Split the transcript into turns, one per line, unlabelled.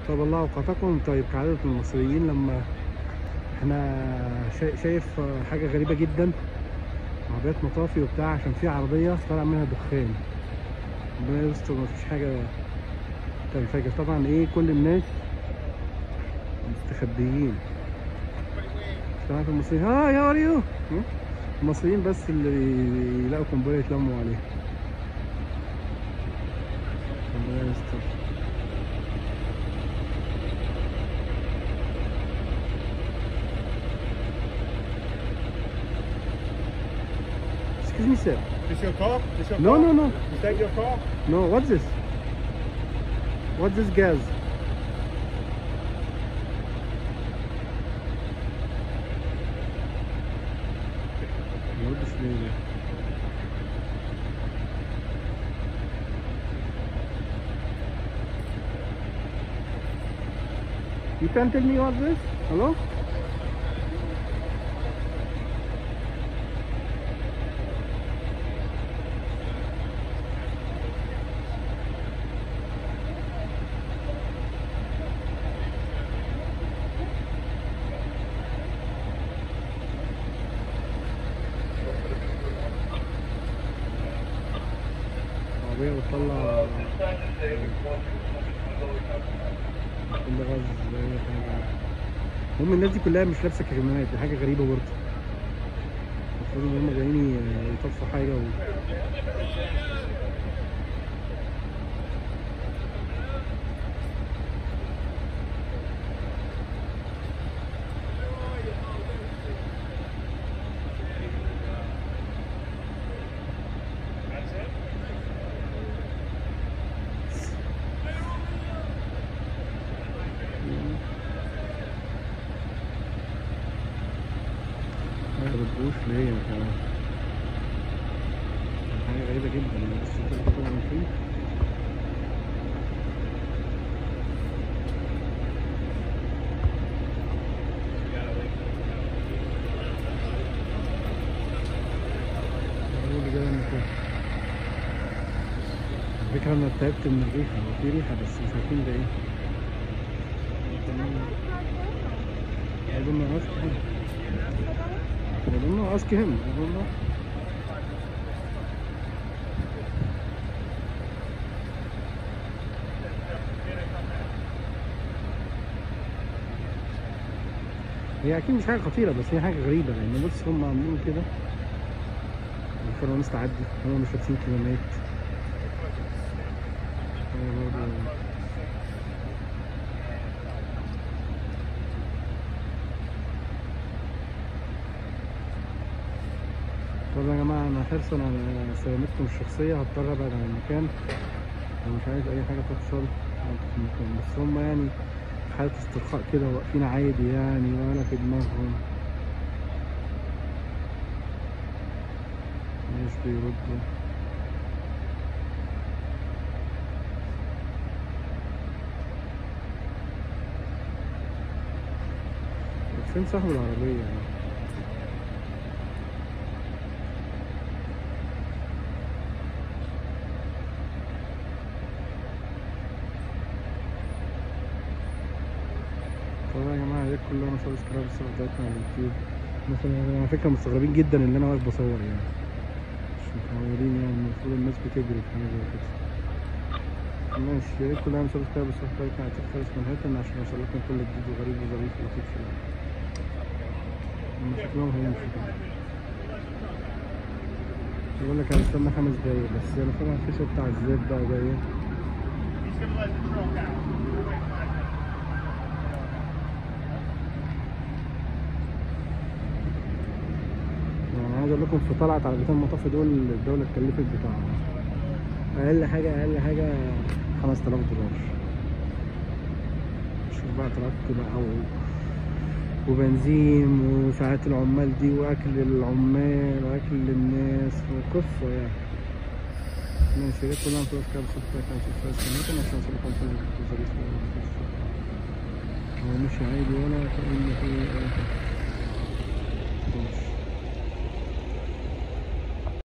طب الله اوقاتكم طيب كعادة المصريين لما احنا شا- شايف حاجة غريبة جدا عربيات مطافي وبتاع عشان في عربية طالع منها دخان ربنا يستر مفيش حاجة تنفجر طبعا ايه كل الناس مستخبيين طبعا المصريين هاي هاو ار يو المصريين بس اللي يلاقوا قنبلة يتلموا عليها ربنا يستر Excuse me, sir.
This your car? This your
No,
car?
no, no.
Is that your car?
No, what's this? What's this gas? What is this? You can tell me what this? Hello? عربية بتطلع كل غاز زي أي حاجة المهم الناس دي كلها مش لابسة كمامات دي حاجة غريبة برضه المفروض إن هم جايين يطفوا حاجة و... ما بتجوش ليه كمان حاجة غريبة جدا بس انت طبعا فيه هو اللي جاي من فوق. على فكرة أنا تعبت من الريحة هو في ريحة بس مش عارفين ده إيه I don't know ask him I don't know ask him I don't know هي اكيد مش حاجه خطيره بس هي حاجه غريبه لان بص هم عاملين كده المفروض الناس تعدي هم مش لابسين كمامات هو برضه طب يا جماعه انا حرصا على سلامتكم الشخصيه هضطر ابعد عن المكان انا مش عايز اي حاجه تحصل وأنتوا في المكان بس هم يعني في حاله استرخاء كده واقفين عادي يعني ولا في دماغهم مش بيردوا طب فين صاحب العربية يعني؟ طبعا يا جماعة يا ريت كلنا سبسكرايب الصفحة بتاعتنا على اليوتيوب مثلا أنا على فكرة مستغربين جدا إن أنا واقف بصور يعني مش متعودين يعني المفروض الناس بتجري في حاجة زي كده ماشي يا ريت كلنا سبسكرايب الصفحة بتاعتنا على تيك خالص من هاتن عشان يوصل لكم كل جديد وغريب وظريف ولطيف في العالم هما شكلهم هيمشوا كده بيقول لك هنستنى خمس دقايق بس يعني طبعا في صوت تعزيات بقى جاية
He's going to let the truck out. We're waiting on that.
يعني عايز اقول لكم في طلعت عربيتين المطافي دول الدولة اتكلفت بتاع أقل حاجة أقل حاجة 5000 دولار شوف بقى ترك بقى و... وبنزين وساعات العمال دي وأكل العمال وأكل الناس وقصة يعني ماشي يا ريت كلنا نشوف كده بس كده نشوف سنتين عشان نوصلكم كل الظريف هو مش عادي ولا كأن في أي حاجة ماشي